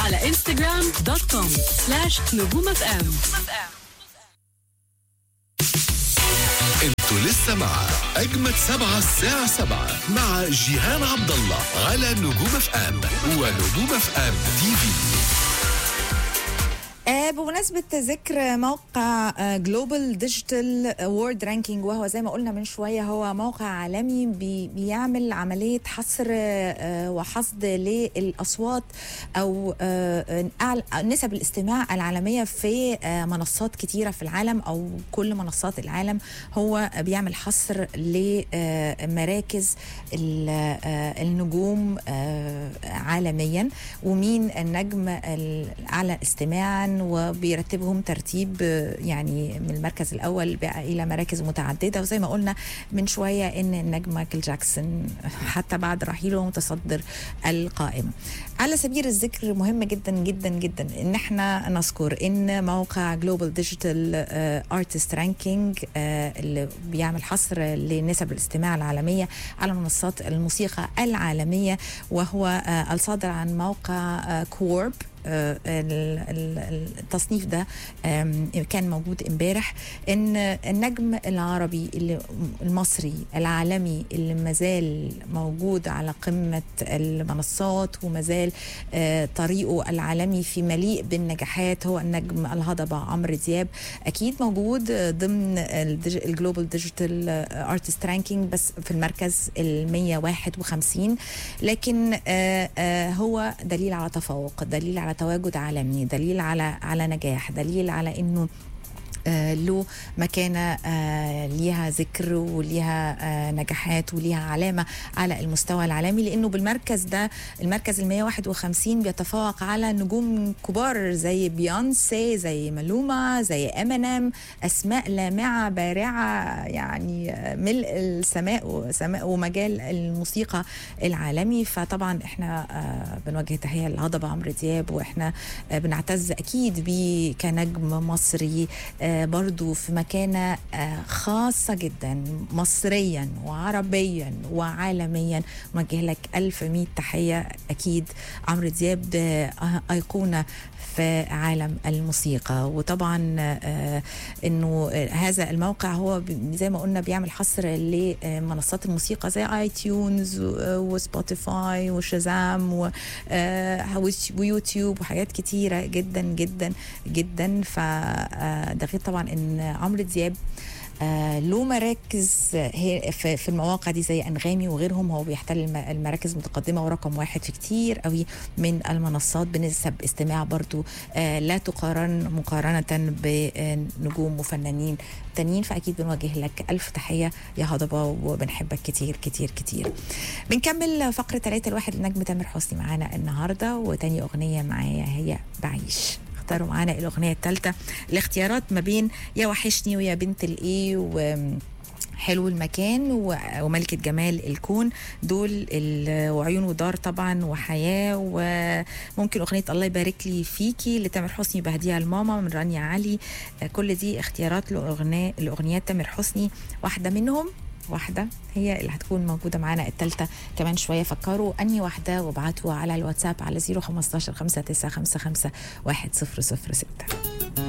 على انستغرام دوت كوم سلاش نجوم اف ام انتوا لسه مع اجمد سبعة الساعة سبعة مع جيهان عبد الله على نجوم اف ام ونجوم اف ام تي في آه بمناسبة ذكر موقع جلوبال ديجيتال وورد رانكينج وهو زي ما قلنا من شوية هو موقع عالمي بي بيعمل عملية حصر آه وحصد للأصوات أو آه أعلى- نسب الاستماع العالمية في آه منصات كتيرة في العالم أو كل منصات العالم هو بيعمل حصر لمراكز النجوم آه، عالميا ومين النجم الأعلى استماعا وبيرتبهم ترتيب آه، يعني من المركز الأول بقى إلى مراكز متعددة وزي ما قلنا من شوية إن النجم مايكل جاكسون حتى بعد رحيله متصدر القائمة على سبيل الذكر مهم جدا جدا جدا ان احنا نذكر ان موقع جلوبال ديجيتال ارتست رانكينج اللي بيعمل حصر لنسب الاستماع العالميه على منصات الموسيقى العالميه وهو آه، الصادر عن موقع آه، كورب آه، ال- ال- التصنيف ده آم، كان موجود امبارح ان النجم العربي اللي المصري العالمي اللي مازال موجود على قمه المنصات ومازال آه، طريقه العالمي في مليء بالنجاحات هو النجم الهضبه عمرو دياب اكيد موجود آه، ضمن الجلوبال ديجيتال ارتست رانكينج بس في المركز ال 151 لكن آه، آه، هو دليل على تفوق دليل على تواجد عالمي دليل على على نجاح دليل على انه آه، له مكانة آه، ليها ذكر وليها آه، نجاحات وليها علامة على المستوى العالمي لأنه بالمركز ده المركز ال 151 بيتفوق على نجوم كبار زي بيونسي زي مالوما زي امينيم أسماء لامعة بارعة يعني آه، ملء السماء وسماء ومجال الموسيقى العالمي فطبعا احنا آه، بنوجه تحية للهضبة عمرو دياب واحنا آه، بنعتز أكيد بيه كنجم مصري آه، برضو في مكانة آه، خاصة جدا مصريا وعربيا وعالميا نوجه لك ألف مية تحية أكيد عمرو دياب ده أيقونة في عالم الموسيقى وطبعا آه، انه آه، هذا الموقع هو ب- زي ما قلنا بيعمل حصر لمنصات الموسيقى زي اي تيونز و- وسبوتيفاي وشازام و- آه، ويوت- ويوتيوب وحاجات كتيره جدا جدا جدا فده غير طبعا ان عمرو دياب آه له مراكز هي في في المواقع دي زي انغامي وغيرهم هو بيحتل الم- المراكز المتقدمه ورقم واحد في كتير قوي من المنصات بنسب استماع برضو آه لا تقارن مقارنه بنجوم وفنانين تانيين فاكيد بنوجه لك الف تحيه يا هضبه وبنحبك كتير كتير كتير بنكمل فقره ثلاثة الواحد النجم تامر حسني معانا النهارده وتاني اغنيه معايا هي بعيش اختاروا معانا الاغنيه الثالثه الاختيارات ما بين يا وحشني ويا بنت الايه و حلو المكان و- وملكة جمال الكون دول ال- وعيون ودار طبعا وحياة وممكن أغنية الله يبارك لي فيكي لتامر حسني بهديها لماما من رانيا علي آه، كل دي اختيارات لأغنية لأغنيات تامر حسني واحدة منهم واحدة هي اللي هتكون موجودة معانا التالتة كمان شوية فكروا أني واحدة وابعتوا على الواتساب على 015 5955 1006